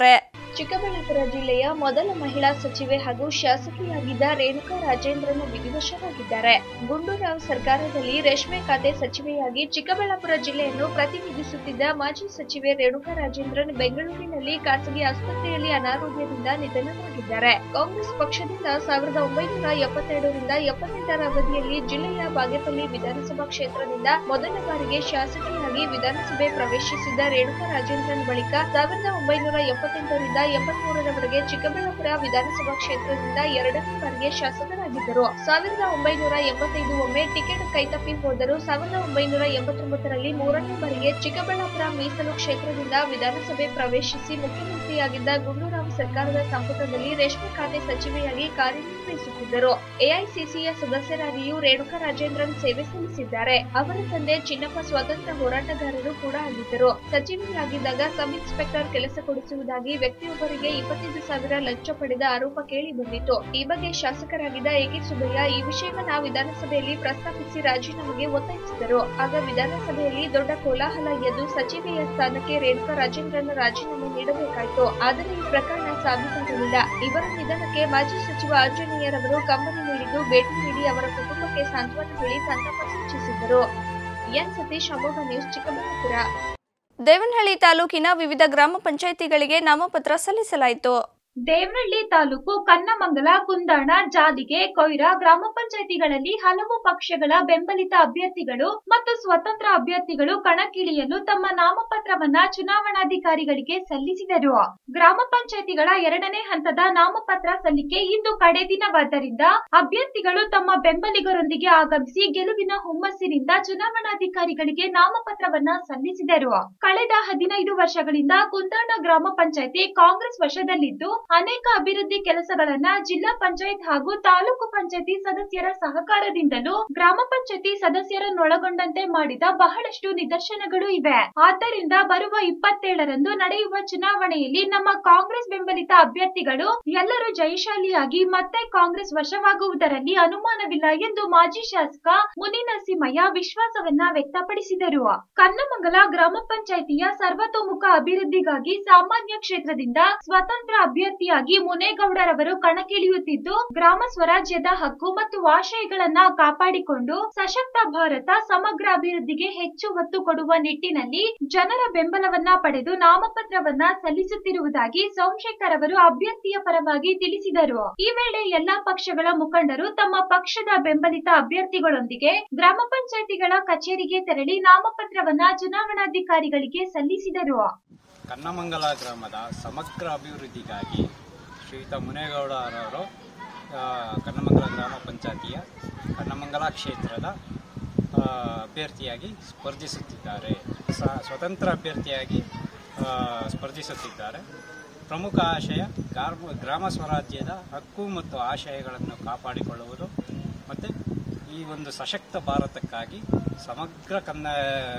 ಚಿಕ್ಕಬಳ್ಳಾಪುರ ಜಿಲ್ಲೆಯ ಮೊದಲ ಮಹಿಳಾ ಸಚಿವೆ ಹಾಗೂ ಶಾಸಕಿಯಾಗಿದ್ದ ರೇಣುಕಾ ರಾಜೇಂದ್ರನ್ ವಿಧಿವಶರಾಗಿದ್ದಾರೆ ಗುಂಡೂರಾವ್ ಸರ್ಕಾರದಲ್ಲಿ ರೇಷ್ಮೆ ಖಾತೆ ಸಚಿವೆಯಾಗಿ ಚಿಕ್ಕಬಳ್ಳಾಪುರ ಜಿಲ್ಲೆಯನ್ನು ಪ್ರತಿನಿಧಿಸುತ್ತಿದ್ದ ಮಾಜಿ ಸಚಿವೆ ರೇಣುಕಾ ರಾಜೇಂದ್ರನ್ ಬೆಂಗಳೂರಿನಲ್ಲಿ ಖಾಸಗಿ ಆಸ್ಪತ್ರೆಯಲ್ಲಿ ಅನಾರೋಗ್ಯದಿಂದ ನಿಧನರಾಗಿದ್ದಾರೆ ಕಾಂಗ್ರೆಸ್ ಪಕ್ಷದಿಂದ ಸಾವಿರದ ಒಂಬೈನೂರ ಎಪ್ಪತ್ತೆರಡರಿಂದ ಎಪ್ಪತ್ತೆಂಟರ ಅವಧಿಯಲ್ಲಿ ಜಿಲ್ಲೆಯ ಬಾಗೇಪಲ್ಲಿ ವಿಧಾನಸಭಾ ಕ್ಷೇತ್ರದಿಂದ ಮೊದಲ ಬಾರಿಗೆ ಶಾಸಕಿಯಾಗಿ ವಿಧಾನಸಭೆ ಪ್ರವೇಶಿಸಿದ್ದ ರೇಣುಕಾ ರಾಜೇಂದ್ರನ್ ಬಳಿಕ ಸಾವಿರದ ಒಂಬೈನೂರ ಎಪ್ಪತ್ತೆಂಟರಿಂದ ಎಂಬತ್ಮೂರರವರೆಗೆ ಚಿಕ್ಕಬಳ್ಳಾಪುರ ವಿಧಾನಸಭಾ ಕ್ಷೇತ್ರದಿಂದ ಎರಡನೇ ಬಾರಿಗೆ ಶಾಸಕರಾಗಿದ್ದರು ಸಾವಿರದ ಒಂಬೈನೂರ ಎಂಬತ್ತೈದು ಒಮ್ಮೆ ಟಿಕೆಟ್ ಕೈತಪ್ಪಿ ಹೋದರು ಸಾವಿರದ ಒಂಬೈನೂರ ಎಂಬತ್ತೊಂಬತ್ತರಲ್ಲಿ ಮೂರನೇ ಬಾರಿಗೆ ಚಿಕ್ಕಬಳ್ಳಾಪುರ ಮೀಸಲು ಕ್ಷೇತ್ರದಿಂದ ವಿಧಾನಸಭೆ ಪ್ರವೇಶಿಸಿ ಮುಖ್ಯಮಂತ್ರಿಯಾಗಿದ್ದ ಗುಂಡೂರಾವ್ ಸರ್ಕಾರದ ಸಂಪುಟದಲ್ಲಿ ರೇಷ್ಮೆ ಖಾತೆ ಸಚಿವೆಯಾಗಿ ಕಾರ್ಯನಿರ್ವಹಿಸುತ್ತಿದ್ದರು ಎಐಸಿಸಿಯ ಸದಸ್ಯರಾಗಿಯೂ ರೇಣುಕಾ ರಾಜೇಂದ್ರನ್ ಸೇವೆ ಸಲ್ಲಿಸಿದ್ದಾರೆ ಅವರ ತಂದೆ ಚಿನ್ನಪ್ಪ ಸ್ವಾತಂತ್ರ್ಯ ಹೋರಾಟಗಾರರು ಕೂಡ ಆಗಿದ್ದರು ಸಚಿವೆಯಾಗಿದ್ದಾಗ ಸಬ್ ಇನ್ಸ್ಪೆಕ್ಟರ್ ಕೆಲಸ ಕೊಡಿಸುವುದಾಗಿ ವ್ಯಕ್ತಿಯೊಬ್ಬರಿಗೆ ಇಪ್ಪತ್ತೈದು ಸಾವಿರ ಲಂಚ ಪಡೆದ ಆರೋಪ ಕೇಳಿ ಬಂದಿತ್ತು ಈ ಬಗ್ಗೆ ಶಾಸಕರಾಗಿದ್ದ ಎಕೆ ಸುಬ್ಬಯ್ಯ ಈ ವಿಷಯವನ್ನ ವಿಧಾನಸಭೆಯಲ್ಲಿ ಪ್ರಸ್ತಾಪಿಸಿ ರಾಜೀನಾಮೆಗೆ ಒತ್ತಾಯಿಸಿದರು ಆಗ ವಿಧಾನಸಭೆಯಲ್ಲಿ ದೊಡ್ಡ ಕೋಲಾಹಲ ಎದ್ದು ಸಚಿವೆಯ ಸ್ಥಾನಕ್ಕೆ ರೇಣುಕಾ ರಾಜೇಂದ್ರನ್ ರಾಜೀನಾಮೆ ನೀಡಬೇಕಾಯಿತು ಆದರೆ ಈ ಪ್ರಕರಣ ಸಾಬೀತಾಗಲಿಲ್ಲ ಇವರ ನಿಧನಕ್ಕೆ ಮಾಜಿ ಸಚಿವ ಆಂಜನೇಯರವರು ಕಂಬನಿ ನೀಡಿದ್ದು ಭೇಟಿ ನೀಡಿ ಅವರ ಕುಟುಂಬಕ್ಕೆ ಸಾಂತ್ವನ ಹೇಳಿ ಸಂತಾಪ ಸೂಚಿಸಿದರು ಎನ್ ಸತೀಶ್ ಅಮೋಘ ನ್ಯೂಸ್ ಚಿಕ್ಕಬಳ್ಳಾಪುರ ದೇವನಹಳ್ಳಿ ತಾಲೂಕಿನ ವಿವಿಧ ಗ್ರಾಮ ಪಂಚಾಯಿತಿಗಳಿಗೆ ನಾಮಪತ್ರ ಸಲ್ಲಿಸಲಾಯಿತು ದೇವನಹಳ್ಳಿ ತಾಲೂಕು ಕನ್ನಮಂಗಲ ಕುಂದಾಣ ಜಾದಿಗೆ ಕೊಯ್ರಾ ಗ್ರಾಮ ಪಂಚಾಯಿತಿಗಳಲ್ಲಿ ಹಲವು ಪಕ್ಷಗಳ ಬೆಂಬಲಿತ ಅಭ್ಯರ್ಥಿಗಳು ಮತ್ತು ಸ್ವತಂತ್ರ ಅಭ್ಯರ್ಥಿಗಳು ಕಣಕ್ಕಿಳಿಯಲು ತಮ್ಮ ನಾಮಪತ್ರವನ್ನ ಚುನಾವಣಾಧಿಕಾರಿಗಳಿಗೆ ಸಲ್ಲಿಸಿದರು ಗ್ರಾಮ ಪಂಚಾಯಿತಿಗಳ ಎರಡನೇ ಹಂತದ ನಾಮಪತ್ರ ಸಲ್ಲಿಕೆ ಇಂದು ಕಡೆ ದಿನವಾದ್ದರಿಂದ ಅಭ್ಯರ್ಥಿಗಳು ತಮ್ಮ ಬೆಂಬಲಿಗರೊಂದಿಗೆ ಆಗಮಿಸಿ ಗೆಲುವಿನ ಹುಮ್ಮಸ್ಸಿನಿಂದ ಚುನಾವಣಾಧಿಕಾರಿಗಳಿಗೆ ನಾಮಪತ್ರವನ್ನ ಸಲ್ಲಿಸಿದರು ಕಳೆದ ಹದಿನೈದು ವರ್ಷಗಳಿಂದ ಕುಂದಾಣ ಗ್ರಾಮ ಪಂಚಾಯಿತಿ ಕಾಂಗ್ರೆಸ್ ವಶದಲ್ಲಿದ್ದು ಅನೇಕ ಅಭಿವೃದ್ಧಿ ಕೆಲಸಗಳನ್ನ ಜಿಲ್ಲಾ ಪಂಚಾಯತ್ ಹಾಗೂ ತಾಲೂಕು ಪಂಚಾಯತಿ ಸದಸ್ಯರ ಸಹಕಾರದಿಂದಲೂ ಗ್ರಾಮ ಪಂಚಾಯತಿ ಸದಸ್ಯರನ್ನೊಳಗೊಂಡಂತೆ ಮಾಡಿದ ಬಹಳಷ್ಟು ನಿದರ್ಶನಗಳು ಇವೆ ಆದ್ದರಿಂದ ಬರುವ ಇಪ್ಪತ್ತೇಳರಂದು ನಡೆಯುವ ಚುನಾವಣೆಯಲ್ಲಿ ನಮ್ಮ ಕಾಂಗ್ರೆಸ್ ಬೆಂಬಲಿತ ಅಭ್ಯರ್ಥಿಗಳು ಎಲ್ಲರೂ ಜಯಶಾಲಿಯಾಗಿ ಮತ್ತೆ ಕಾಂಗ್ರೆಸ್ ವಶವಾಗುವುದರಲ್ಲಿ ಅನುಮಾನವಿಲ್ಲ ಎಂದು ಮಾಜಿ ಶಾಸಕ ಮುನಿನರಸಿಂಹಯ್ಯ ವಿಶ್ವಾಸವನ್ನ ವ್ಯಕ್ತಪಡಿಸಿದರು ಕನ್ನಮಂಗಲ ಗ್ರಾಮ ಪಂಚಾಯಿತಿಯ ಸರ್ವತೋಮುಖ ಅಭಿವೃದ್ಧಿಗಾಗಿ ಸಾಮಾನ್ಯ ಕ್ಷೇತ್ರದಿಂದ ಸ್ವತಂತ್ರ ಅಭ್ಯರ್ಥಿಯಾಗಿ ಮುನೇಗೌಡರವರು ಕಣಕ್ಕಿಳಿಯುತ್ತಿದ್ದು ಗ್ರಾಮ ಸ್ವರಾಜ್ಯದ ಹಕ್ಕು ಮತ್ತು ಆಶಯಗಳನ್ನ ಕಾಪಾಡಿಕೊಂಡು ಸಶಕ್ತ ಭಾರತ ಸಮಗ್ರ ಅಭಿವೃದ್ಧಿಗೆ ಹೆಚ್ಚು ಒತ್ತು ಕೊಡುವ ನಿಟ್ಟಿನಲ್ಲಿ ಜನರ ಬೆಂಬಲವನ್ನ ಪಡೆದು ನಾಮಪತ್ರವನ್ನ ಸಲ್ಲಿಸುತ್ತಿರುವುದಾಗಿ ಸೋಮಶೇಖರ್ ಅವರು ಅಭ್ಯರ್ಥಿಯ ಪರವಾಗಿ ತಿಳಿಸಿದರು ಈ ವೇಳೆ ಎಲ್ಲಾ ಪಕ್ಷಗಳ ಮುಖಂಡರು ತಮ್ಮ ಪಕ್ಷದ ಬೆಂಬಲಿತ ಅಭ್ಯರ್ಥಿಗಳೊಂದಿಗೆ ಗ್ರಾಮ ಪಂಚಾಯಿತಿಗಳ ಕಚೇರಿಗೆ ತೆರಳಿ ನಾಮಪತ್ರವನ್ನ ಚುನಾವಣಾಧಿಕಾರಿಗಳಿಗೆ ಸಲ್ಲಿಸಿದರು ಕನ್ನಮಂಗಲ ಗ್ರಾಮದ ಸಮಗ್ರ ಅಭಿವೃದ್ಧಿಗಾಗಿ ಶ್ರೀಯುತ ಮುನೇಗೌಡರವರು ಆ, ಕನ್ನಮಂಗಲ ಗ್ರಾಮ ಪಂಚಾಯತಿಯ ಕನ್ನಮಂಗಲ ಕ್ಷೇತ್ರದ ಆ, ಅಭ್ಯರ್ಥಿಯಾಗಿ ಸ್ಪರ್ಧಿಸುತ್ತಿದ್ದಾರೆ ಸ ಸ್ವತಂತ್ರ ಅಭ್ಯರ್ಥಿಯಾಗಿ ಆ, ಸ್ಪರ್ಧಿಸುತ್ತಿದ್ದಾರೆ ಪ್ರಮುಖ ಆಶಯ ಗ್ರಾಮ ಗ್ರಾಮ ಸ್ವರಾಜ್ಯದ ಹಕ್ಕು ಮತ್ತು ಆಶಯಗಳನ್ನು ಕಾಪಾಡಿಕೊಳ್ಳುವುದು ಮತ್ತು ಈ ಒಂದು ಸಶಕ್ತ ಭಾರತಕ್ಕಾಗಿ ಸಮಗ್ರ ಕನ್ನ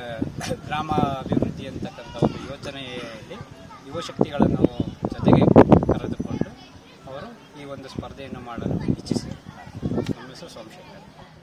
ಗ್ರಾಮ ಅಭಿವೃದ್ಧಿ ಅಂತಕ್ಕಂಥ ಒಂದು ಯೋಜನೆಯಲ್ಲಿ ಯುವಶಕ್ತಿಗಳನ್ನು ಜೊತೆಗೆ ಕರೆದುಕೊಂಡು ಅವರು ಈ ಒಂದು ಸ್ಪರ್ಧೆಯನ್ನು ಮಾಡಲು ಇಚ್ಛಿಸಿರುತ್ತಾರೆ ನಮ್ಮ ಹೆಸರು ಸೋಮಶೇಖರ್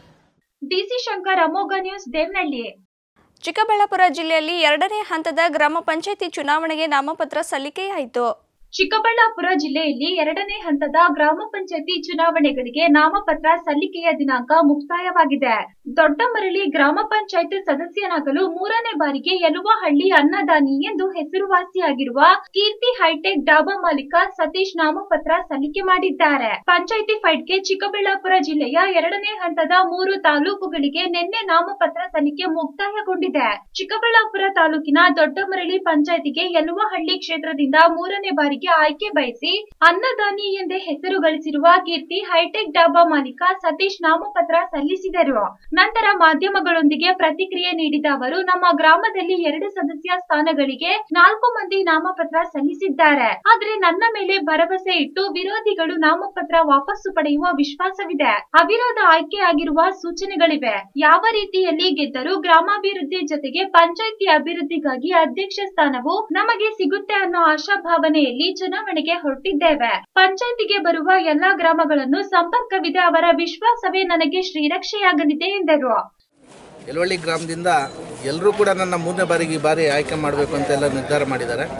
ಡಿಸಿ ಶಂಕರ್ ಅಮೋಘ ನ್ಯೂಸ್ ದೇವನಹಳ್ಳಿ ಚಿಕ್ಕಬಳ್ಳಾಪುರ ಜಿಲ್ಲೆಯಲ್ಲಿ ಎರಡನೇ ಹಂತದ ಗ್ರಾಮ ಪಂಚಾಯಿತಿ ಚುನಾವಣೆಗೆ ನಾಮಪತ್ರ ಸಲ್ಲಿಕೆಯಾಯಿತು ಚಿಕ್ಕಬಳ್ಳಾಪುರ ಜಿಲ್ಲೆಯಲ್ಲಿ ಎರಡನೇ ಹಂತದ ಗ್ರಾಮ ಪಂಚಾಯತಿ ಚುನಾವಣೆಗಳಿಗೆ ನಾಮಪತ್ರ ಸಲ್ಲಿಕೆಯ ದಿನಾಂಕ ಮುಕ್ತಾಯವಾಗಿದೆ ದೊಡ್ಡಮರಳಿ ಗ್ರಾಮ ಪಂಚಾಯತ್ ಸದಸ್ಯನಾಗಲು ಮೂರನೇ ಬಾರಿಗೆ ಯಲುವಹಳ್ಳಿ ಅನ್ನದಾನಿ ಎಂದು ಹೆಸರುವಾಸಿಯಾಗಿರುವ ಕೀರ್ತಿ ಹೈಟೆಕ್ ಡಾಬಾ ಮಾಲೀಕ ಸತೀಶ್ ನಾಮಪತ್ರ ಸಲ್ಲಿಕೆ ಮಾಡಿದ್ದಾರೆ ಪಂಚಾಯಿತಿ ಫೈಟ್ಗೆ ಚಿಕ್ಕಬಳ್ಳಾಪುರ ಜಿಲ್ಲೆಯ ಎರಡನೇ ಹಂತದ ಮೂರು ತಾಲೂಕುಗಳಿಗೆ ನಿನ್ನೆ ನಾಮಪತ್ರ ಸಲ್ಲಿಕೆ ಮುಕ್ತಾಯಗೊಂಡಿದೆ ಚಿಕ್ಕಬಳ್ಳಾಪುರ ತಾಲೂಕಿನ ದೊಡ್ಡಮರಳಿ ಪಂಚಾಯತಿಗೆ ಯಲುವಹಳ್ಳಿ ಕ್ಷೇತ್ರದಿಂದ ಮೂರನೇ ಬಾರಿಗೆ ಆಯ್ಕೆ ಬಯಸಿ ಅನ್ನದಾನಿ ಎಂದೇ ಹೆಸರು ಗಳಿಸಿರುವ ಕೀರ್ತಿ ಹೈಟೆಕ್ ಡಾಬಾ ಮಾಲೀಕ ಸತೀಶ್ ನಾಮಪತ್ರ ಸಲ್ಲಿಸಿದರು ನಂತರ ಮಾಧ್ಯಮಗಳೊಂದಿಗೆ ಪ್ರತಿಕ್ರಿಯೆ ನೀಡಿದ ಅವರು ನಮ್ಮ ಗ್ರಾಮದಲ್ಲಿ ಎರಡು ಸದಸ್ಯ ಸ್ಥಾನಗಳಿಗೆ ನಾಲ್ಕು ಮಂದಿ ನಾಮಪತ್ರ ಸಲ್ಲಿಸಿದ್ದಾರೆ ಆದ್ರೆ ನನ್ನ ಮೇಲೆ ಭರವಸೆ ಇಟ್ಟು ವಿರೋಧಿಗಳು ನಾಮಪತ್ರ ವಾಪಸ್ಸು ಪಡೆಯುವ ವಿಶ್ವಾಸವಿದೆ ಅವಿರೋಧ ಆಯ್ಕೆಯಾಗಿರುವ ಸೂಚನೆಗಳಿವೆ ಯಾವ ರೀತಿಯಲ್ಲಿ ಗೆದ್ದರೂ ಗ್ರಾಮಾಭಿವೃದ್ಧಿ ಜೊತೆಗೆ ಪಂಚಾಯಿತಿ ಅಭಿವೃದ್ಧಿಗಾಗಿ ಅಧ್ಯಕ್ಷ ಸ್ಥಾನವು ನಮಗೆ ಸಿಗುತ್ತೆ ಅನ್ನೋ ಆಶಾಭಾವನೆಯಲ್ಲಿ ಚುನಾವಣೆಗೆ ಹೊರಟಿದ್ದೇವೆ ಪಂಚಾಯಿತಿಗೆ ಬರುವ ಎಲ್ಲಾ ಗ್ರಾಮಗಳನ್ನು ಸಂಪರ್ಕವಿದೆ ಅವರ ವಿಶ್ವಾಸವೇ ನನಗೆ ಶ್ರೀರಕ್ಷೆಯಾಗಲಿದೆ ಎಂದರು ಯಲವಳ್ಳಿ ಗ್ರಾಮದಿಂದ ಎಲ್ಲರೂ ಕೂಡ ನನ್ನ ಮೂರನೇ ಬಾರಿಗೆ ಈ ಬಾರಿ ಆಯ್ಕೆ ಮಾಡಬೇಕು ಅಂತ ಎಲ್ಲ ನಿರ್ಧಾರ ಮಾಡಿದ್ದಾರೆ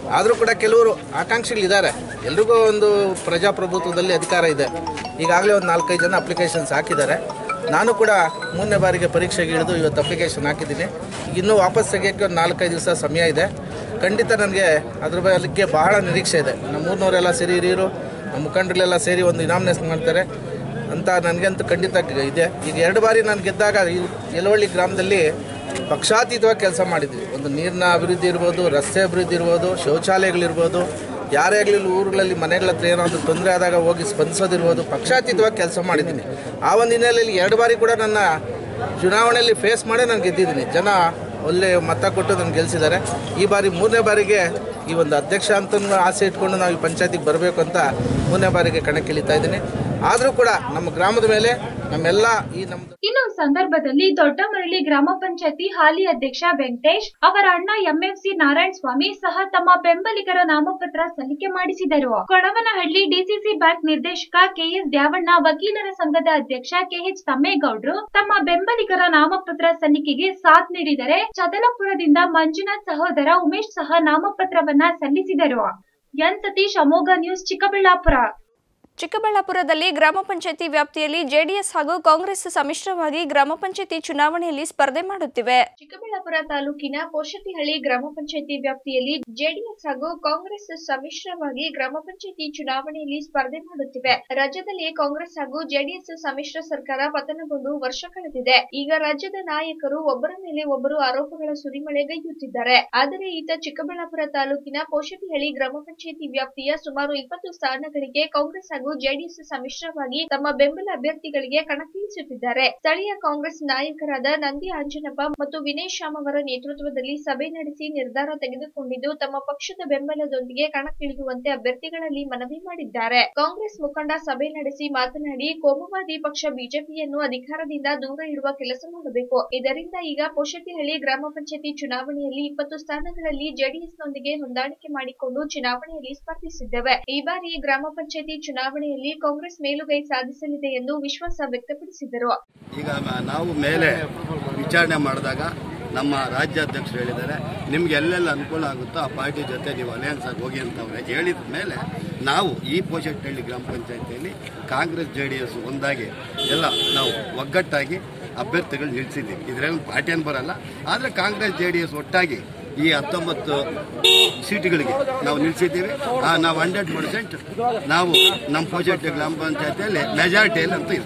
ಆದರೂ ಕೂಡ ಕೆಲವರು ಆಕಾಂಕ್ಷಿಗಳಿದ್ದಾರೆ ಎಲ್ರಿಗೂ ಒಂದು ಪ್ರಜಾಪ್ರಭುತ್ವದಲ್ಲಿ ಅಧಿಕಾರ ಇದೆ ಈಗಾಗಲೇ ಒಂದು ನಾಲ್ಕೈದು ಜನ ಅಪ್ಲಿಕೇಶನ್ಸ್ ಹಾಕಿದ್ದಾರೆ ನಾನು ಕೂಡ ಮೂರನೇ ಬಾರಿಗೆ ಪರೀಕ್ಷೆಗೆ ಇಳಿದು ಇವತ್ತು ಅಪ್ಲಿಕೇಶನ್ ಹಾಕಿದ್ದೀನಿ ಇನ್ನೂ ವಾಪಸ್ ತೆಗಿಯೋಕ್ಕೆ ಒಂದು ನಾಲ್ಕೈದು ದಿವಸ ಸಮಯ ಇದೆ ಖಂಡಿತ ನನಗೆ ಅದ್ರ ಬಗ್ಗೆ ಬಹಳ ನಿರೀಕ್ಷೆ ಇದೆ ನಮ್ಮ ಊರಿನವರೆಲ್ಲ ಸೇರಿ ಹಿರಿಯರು ನಮ್ಮ ಮುಖಂಡರೆಲ್ಲ ಸೇರಿ ಒಂದು ಇನಾಮಿನೇಷನ್ ಮಾಡ್ತಾರೆ ಅಂತ ನನಗಂತೂ ಖಂಡಿತ ಇದೆ ಈಗ ಎರಡು ಬಾರಿ ನಾನು ಗೆದ್ದಾಗ ಈ ಯಲವಳ್ಳಿ ಗ್ರಾಮದಲ್ಲಿ ಪಕ್ಷಾತೀತವಾಗಿ ಕೆಲಸ ಮಾಡಿದ್ವಿ ಒಂದು ನೀರಿನ ಅಭಿವೃದ್ಧಿ ಇರ್ಬೋದು ರಸ್ತೆ ಅಭಿವೃದ್ಧಿ ಇರ್ಬೋದು ಶೌಚಾಲಯಗಳಿರ್ಬೋದು ಯಾರೇ ಆಗಲಿ ಊರುಗಳಲ್ಲಿ ಮನೆಗಳ ಹತ್ರ ಏನಾದರೂ ತೊಂದರೆ ಆದಾಗ ಹೋಗಿ ಸ್ಪಂದಿಸೋದಿರ್ಬೋದು ಪಕ್ಷಾತೀತವಾಗಿ ಕೆಲಸ ಮಾಡಿದ್ದೀನಿ ಆ ಒಂದು ಹಿನ್ನೆಲೆಯಲ್ಲಿ ಎರಡು ಬಾರಿ ಕೂಡ ನನ್ನ ಚುನಾವಣೆಯಲ್ಲಿ ಫೇಸ್ ಮಾಡೇ ನಾನು ಗೆದ್ದಿದ್ದೀನಿ ಜನ ಒಳ್ಳೆ ಮತ ಕೊಟ್ಟು ನನಗೆ ಗೆಲ್ಲಿಸಿದ್ದಾರೆ ಈ ಬಾರಿ ಮೂರನೇ ಬಾರಿಗೆ ಈ ಒಂದು ಅಧ್ಯಕ್ಷ ಅಂತ ಆಸೆ ಇಟ್ಕೊಂಡು ನಾವು ಈ ಪಂಚಾಯತಿಗೆ ಬರಬೇಕು ಅಂತ ಮೂರನೇ ಬಾರಿಗೆ ಕಣಕ್ಕಿಳಿತಾ ಇದ್ದೀನಿ ಆದರೂ ಕೂಡ ನಮ್ಮ ಗ್ರಾಮದ ಮೇಲೆ ನಮ್ಮೆಲ್ಲ ಈ ನಮ್ಮ ಇನ್ನು ಸಂದರ್ಭದಲ್ಲಿ ದೊಡ್ಡಮರಳಿ ಗ್ರಾಮ ಪಂಚಾಯತಿ ಹಾಲಿ ಅಧ್ಯಕ್ಷ ವೆಂಕಟೇಶ್ ಅವರ ಅಣ್ಣ ಎಂಎಫ್ಸಿ ನಾರಾಯಣ ಸ್ವಾಮಿ ಸಹ ತಮ್ಮ ಬೆಂಬಲಿಗರ ನಾಮಪತ್ರ ಸಲ್ಲಿಕೆ ಮಾಡಿಸಿದರು ಕೊಡವನಹಳ್ಳಿ ಡಿಸಿಸಿ ಬ್ಯಾಂಕ್ ನಿರ್ದೇಶಕ ಕೆಎಸ್ ದ್ಯಾವಣ್ಣ ವಕೀಲರ ಸಂಘದ ಅಧ್ಯಕ್ಷ ಕೆಎಚ್ ತಮ್ಮೇಗೌಡ್ರು ತಮ್ಮ ಬೆಂಬಲಿಗರ ನಾಮಪತ್ರ ಸಲ್ಲಿಕೆಗೆ ಸಾಥ್ ನೀಡಿದರೆ ಚದಲಪುರದಿಂದ ಮಂಜುನಾಥ್ ಸಹೋದರ ಉಮೇಶ್ ಸಹ ನಾಮಪತ್ರವನ್ನ ಸಲ್ಲಿಸಿದರು ಎನ್ ಸತೀಶ್ ಅಮೋಘ ನ್ಯೂಸ್ ಚಿಕ್ಕಬಳ್ಳಾಪುರ ಚಿಕ್ಕಬಳ್ಳಾಪುರದಲ್ಲಿ ಗ್ರಾಮ ಪಂಚಾಯತಿ ವ್ಯಾಪ್ತಿಯಲ್ಲಿ ಜೆಡಿಎಸ್ ಹಾಗೂ ಕಾಂಗ್ರೆಸ್ ಸಮ್ಮಿಶ್ರವಾಗಿ ಗ್ರಾಮ ಪಂಚಾಯತಿ ಚುನಾವಣೆಯಲ್ಲಿ ಸ್ಪರ್ಧೆ ಮಾಡುತ್ತಿವೆ ಚಿಕ್ಕಬಳ್ಳಾಪುರ ತಾಲೂಕಿನ ಪೋಷತಿಹಳ್ಳಿ ಗ್ರಾಮ ಪಂಚಾಯತಿ ವ್ಯಾಪ್ತಿಯಲ್ಲಿ ಜೆಡಿಎಸ್ ಹಾಗೂ ಕಾಂಗ್ರೆಸ್ ಸಮ್ಮಿಶ್ರವಾಗಿ ಗ್ರಾಮ ಪಂಚಾಯತಿ ಚುನಾವಣೆಯಲ್ಲಿ ಸ್ಪರ್ಧೆ ಮಾಡುತ್ತಿವೆ ರಾಜ್ಯದಲ್ಲಿ ಕಾಂಗ್ರೆಸ್ ಹಾಗೂ ಜೆಡಿಎಸ್ ಸಮ್ಮಿಶ್ರ ಸರ್ಕಾರ ಪತನಗೊಂಡು ವರ್ಷ ಕಳೆದಿದೆ ಈಗ ರಾಜ್ಯದ ನಾಯಕರು ಒಬ್ಬರ ಮೇಲೆ ಒಬ್ಬರು ಆರೋಪಗಳ ಸುರಿಮಳೆಗೈಯುತ್ತಿದ್ದಾರೆ ಆದರೆ ಈತ ಚಿಕ್ಕಬಳ್ಳಾಪುರ ತಾಲೂಕಿನ ಪೋಷತಿಹಳ್ಳಿ ಗ್ರಾಮ ಪಂಚಾಯತಿ ವ್ಯಾಪ್ತಿಯ ಸುಮಾರು ಇಪ್ಪತ್ತು ಸ್ಥಾನಗಳಿಗೆ ಕಾಂಗ್ರೆಸ್ ಹಾಗೂ ಜೆಡಿಎಸ್ ಸಮ್ಮಿಶ್ರವಾಗಿ ತಮ್ಮ ಬೆಂಬಲ ಅಭ್ಯರ್ಥಿಗಳಿಗೆ ಕಣಕ್ಕಿಳಿಸುತ್ತಿದ್ದಾರೆ ಸ್ಥಳೀಯ ಕಾಂಗ್ರೆಸ್ ನಾಯಕರಾದ ನಂದಿ ಅಂಜನಪ್ಪ ಮತ್ತು ವಿನಯ್ ಶ್ಯಾಮ್ ಅವರ ನೇತೃತ್ವದಲ್ಲಿ ಸಭೆ ನಡೆಸಿ ನಿರ್ಧಾರ ತೆಗೆದುಕೊಂಡಿದ್ದು ತಮ್ಮ ಪಕ್ಷದ ಬೆಂಬಲದೊಂದಿಗೆ ಕಣಕ್ಕಿಳಿಯುವಂತೆ ಅಭ್ಯರ್ಥಿಗಳಲ್ಲಿ ಮನವಿ ಮಾಡಿದ್ದಾರೆ ಕಾಂಗ್ರೆಸ್ ಮುಖಂಡ ಸಭೆ ನಡೆಸಿ ಮಾತನಾಡಿ ಕೋಮುವಾದಿ ಪಕ್ಷ ಬಿಜೆಪಿಯನ್ನು ಅಧಿಕಾರದಿಂದ ದೂರ ಇಡುವ ಕೆಲಸ ಮಾಡಬೇಕು ಇದರಿಂದ ಈಗ ಪೋಷತಿಹಳ್ಳಿ ಗ್ರಾಮ ಪಂಚಾಯತಿ ಚುನಾವಣೆಯಲ್ಲಿ ಇಪ್ಪತ್ತು ಸ್ಥಾನಗಳಲ್ಲಿ ಜೆಡಿಎಸ್ನೊಂದಿಗೆ ಹೊಂದಾಣಿಕೆ ಮಾಡಿಕೊಂಡು ಚುನಾವಣೆಯಲ್ಲಿ ಸ್ಪರ್ಧಿಸಿದ್ದೇವೆ ಈ ಬಾರಿ ಗ್ರಾಮ ಪಂಚಾಯತಿ ಚುನಾವಣೆಯಲ್ಲಿ ಕಾಂಗ್ರೆಸ್ ಮೇಲುಗೈ ಸಾಧಿಸಲಿದೆ ಎಂದು ವಿಶ್ವಾಸ ವ್ಯಕ್ತಪಡಿಸಿದರು ಈಗ ಮ- ನಾವು ಮೇಲೆ ವಿಚಾರಣೆ ಮಾಡಿದಾಗ ನಮ್ಮ ರಾಜ್ಯಾಧ್ಯಕ್ಷರು ಹೇಳಿದ್ದಾರೆ ನಿಮ್ಗೆ ಎಲ್ಲೆಲ್ಲ ಅನುಕೂಲ ಆಗುತ್ತೋ ಆ ಪಾರ್ಟಿ ಜೊತೆ ನೀವು ಅಲಯನ್ಸ್ ಆಗಿ ಹೋಗಿ ಅಂತ ಅವ್ರೆ ಹೇಳಿದ ಮೇಲೆ ನಾವು ಈ ಪೋಷಟ್ಟಹಳ್ಳಿ ಗ್ರಾಮ ಪಂಚಾಯತಿಯಲ್ಲಿ ಕಾಂಗ್ರೆಸ್ ಜೆ ಡಿ ಎಸ್ ಒಂದಾಗಿ ಎಲ್ಲ ನಾವು ಒಗ್ಗಟ್ಟಾಗಿ ಅಭ್ಯರ್ಥಿಗಳು ನಿಲ್ಲಿಸಿದ್ದೀವಿ ಇದರಲ್ಲಿ ಪಾರ್ಟಿ ಏನು ಬರಲ್ಲ ಆದರೆ ಕಾಂಗ್ರೆಸ್ ಜೆ ಡಿ ಎಸ್ ಒಟ್ಟಾಗಿ ಈ ಹತ್ತೊಂಬತ್ತು ಸೀಟುಗಳಿಗೆ ನಾವು ನಿಲ್ಲಿಸಿದ್ದೀವಿ ಆ, ನಾವು ಹಂಡ್ರೆಡ್ ಪರ್ಸೆಂಟ್ ನಾವು ನಮ್ಮ ಪೋಷಟ್ಟೆ ಗ್ರಾಮ ಪಂಚಾಯತಿಯಲ್ಲಿ ಮೆಜಾರಿಟಿಯಲ್ಲಿ ಅಂತ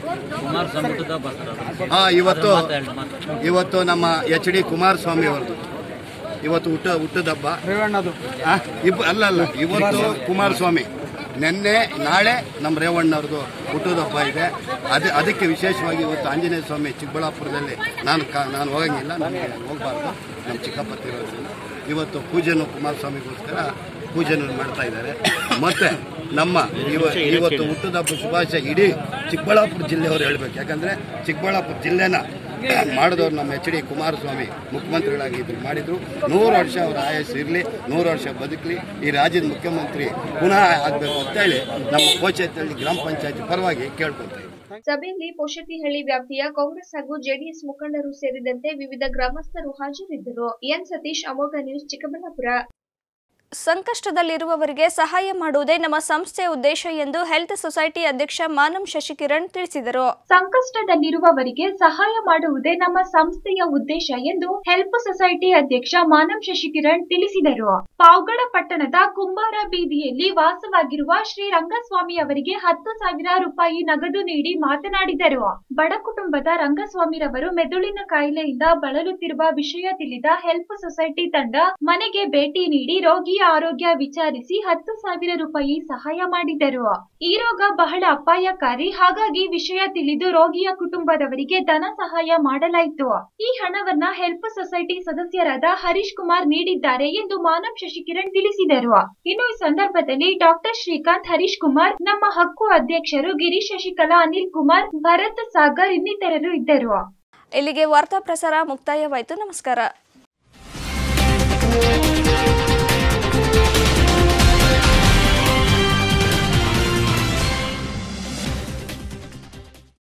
ಇರ್ತೀವಿ ಹಾ ಇವತ್ತು ಇವತ್ತು ನಮ್ಮ ಎಚ್ ಡಿ ಕುಮಾರಸ್ವಾಮಿ ಅವರದು ಇವತ್ತು ಹುಟ್ಟ ಹುಟ್ಟದಬ್ಬ ಆ, ಇಬ್ಬ ಅಲ್ಲ ಅಲ್ಲ ಇವತ್ತು ಕುಮಾರಸ್ವಾಮಿ ನಿನ್ನೆ ನಾಳೆ ನಮ್ಮ ರೇವಣ್ಣವ್ರದ್ದು ಹುಟ್ಟುದಬ್ಬ ಇದೆ ಅದು ಅದಕ್ಕೆ ವಿಶೇಷವಾಗಿ ಇವತ್ತು ಆಂಜನೇಯ ಸ್ವಾಮಿ ಚಿಕ್ಕಬಳ್ಳಾಪುರದಲ್ಲಿ ನಾನು ಕಾ ನಾನು ಹೋಗಂಗಿಲ್ಲ ನನಗೆ ಹೋಗಬಾರ್ದು ನಮ್ಮ ಚಿಕ್ಕಪ್ಪ ತಿರೋದ್ರಿಂದ ಇವತ್ತು ಪೂಜೆನು ಕುಮಾರಸ್ವಾಮಿಗೋಸ್ಕರ ಪೂಜೆಯನ್ನು ಮಾಡ್ತಾ ಇದ್ದಾರೆ ಮತ್ತೆ ನಮ್ಮ ಇವ ಇವತ್ತು ಹುಟ್ಟುದಬ್ಬ ಶುಭಾಶಯ ಇಡೀ ಚಿಕ್ಕಬಳ್ಳಾಪುರ ಜಿಲ್ಲೆಯವರು ಹೇಳ್ಬೇಕು ಯಾಕಂದ್ರೆ ಚಿಕ್ಕಬಳ್ಳಾಪುರ ಜಿಲ್ಲೆನ ಮಾಡಿದವ್ರು ನಮ್ಮ ಎಚ್ ಡಿ ಕುಮಾರಸ್ವಾಮಿ ಮುಖ್ಯಮಂತ್ರಿಗಳಾಗಿ ಇದ್ರು ಮಾಡಿದ್ರು ನೂರು ವರ್ಷ ಅವರ ಆಯಸ್ಸು ಇರಲಿ ನೂರು ವರ್ಷ ಬದುಕಲಿ ಈ ರಾಜ್ಯದ ಮುಖ್ಯಮಂತ್ರಿ ಪುನಃ ಆಗಬೇಕು ಅಂತೇಳಿ ನಮ್ಮ ಪಂಚಾಯತಿಯಲ್ಲಿ ಗ್ರಾಮ ಪಂಚಾಯತಿ ಪರವಾಗಿ ಕೇಳ್ಕೊತಾ ಇದ್ದೀವಿ ಸಭೆಯಲ್ಲಿ ಪೋಷತಿಹಳ್ಳಿ ವ್ಯಾಪ್ತಿಯ ಕಾಂಗ್ರೆಸ್ ಹಾಗೂ ಜೆಡಿಎಸ್ ಮುಖಂಡರು ಸೇರಿದಂತೆ ವಿವಿಧ ಗ್ರಾಮಸ್ಥರು ಹಾಜರಿದ್ದರು ಎನ್ ಸತೀಶ್ ಅಮೋಘ ನ್ಯೂಸ್ ಚಿಕ್ಕಬಳ್ಳಾಪುರ ಸಂಕಷ್ಟದಲ್ಲಿರುವವರಿಗೆ ಸಹಾಯ ಮಾಡುವುದೇ ನಮ್ಮ ಸಂಸ್ಥೆಯ ಉದ್ದೇಶ ಎಂದು ಹೆಲ್ತ್ ಸೊಸೈಟಿ ಅಧ್ಯಕ್ಷ ಮಾನಂ ಶಶಿಕಿರಣ್ ತಿಳಿಸಿದರು ಸಂಕಷ್ಟದಲ್ಲಿರುವವರಿಗೆ ಸಹಾಯ ಮಾಡುವುದೇ ನಮ್ಮ ಸಂಸ್ಥೆಯ ಉದ್ದೇಶ ಎಂದು ಹೆಲ್ಪ್ ಸೊಸೈಟಿ ಅಧ್ಯಕ್ಷ ಮಾನಂ ಶಶಿಕಿರಣ್ ತಿಳಿಸಿದರು ಪಾವಗಡ ಪಟ್ಟಣದ ಕುಂಬಾರ ಬೀದಿಯಲ್ಲಿ ವಾಸವಾಗಿರುವ ಶ್ರೀ ರಂಗಸ್ವಾಮಿ ಅವರಿಗೆ ಹತ್ತು ಸಾವಿರ ರೂಪಾಯಿ ನಗದು ನೀಡಿ ಮಾತನಾಡಿದರು ಬಡ ಕುಟುಂಬದ ರಂಗಸ್ವಾಮಿರವರು ಮೆದುಳಿನ ಕಾಯಿಲೆಯಿಂದ ಬಳಲುತ್ತಿರುವ ವಿಷಯ ತಿಳಿದ ಹೆಲ್ಪ್ ಸೊಸೈಟಿ ತಂಡ ಮನೆಗೆ ಭೇಟಿ ನೀಡಿ ರೋಗಿಯ ಆರೋಗ್ಯ ವಿಚಾರಿಸಿ ಹತ್ತು ಸಾವಿರ ರೂಪಾಯಿ ಸಹಾಯ ಮಾಡಿದರು ಈ ರೋಗ ಬಹಳ ಅಪಾಯಕಾರಿ ಹಾಗಾಗಿ ವಿಷಯ ತಿಳಿದು ರೋಗಿಯ ಕುಟುಂಬದವರಿಗೆ ಧನ ಸಹಾಯ ಮಾಡಲಾಯಿತು ಈ ಹಣವನ್ನ ಹೆಲ್ಪ್ ಸೊಸೈಟಿ ಸದಸ್ಯರಾದ ಹರೀಶ್ ಕುಮಾರ್ ನೀಡಿದ್ದಾರೆ ಎಂದು ಮಾನವ್ ಶಶಿಕಿರಣ್ ತಿಳಿಸಿದರು ಇನ್ನು ಈ ಸಂದರ್ಭದಲ್ಲಿ ಡಾಕ್ಟರ್ ಶ್ರೀಕಾಂತ್ ಹರೀಶ್ ಕುಮಾರ್ ನಮ್ಮ ಹಕ್ಕು ಅಧ್ಯಕ್ಷರು ಗಿರೀಶ್ ಶಶಿಕಲಾ ಅನಿಲ್ ಕುಮಾರ್ ಭರತ್ ಸಾಗರ್ ಇನ್ನಿತರರು ಇದ್ದರು ಇಲ್ಲಿಗೆ ವಾರ್ತಾ ಪ್ರಸಾರ ಮುಕ್ತಾಯವಾಯಿತು ನಮಸ್ಕಾರ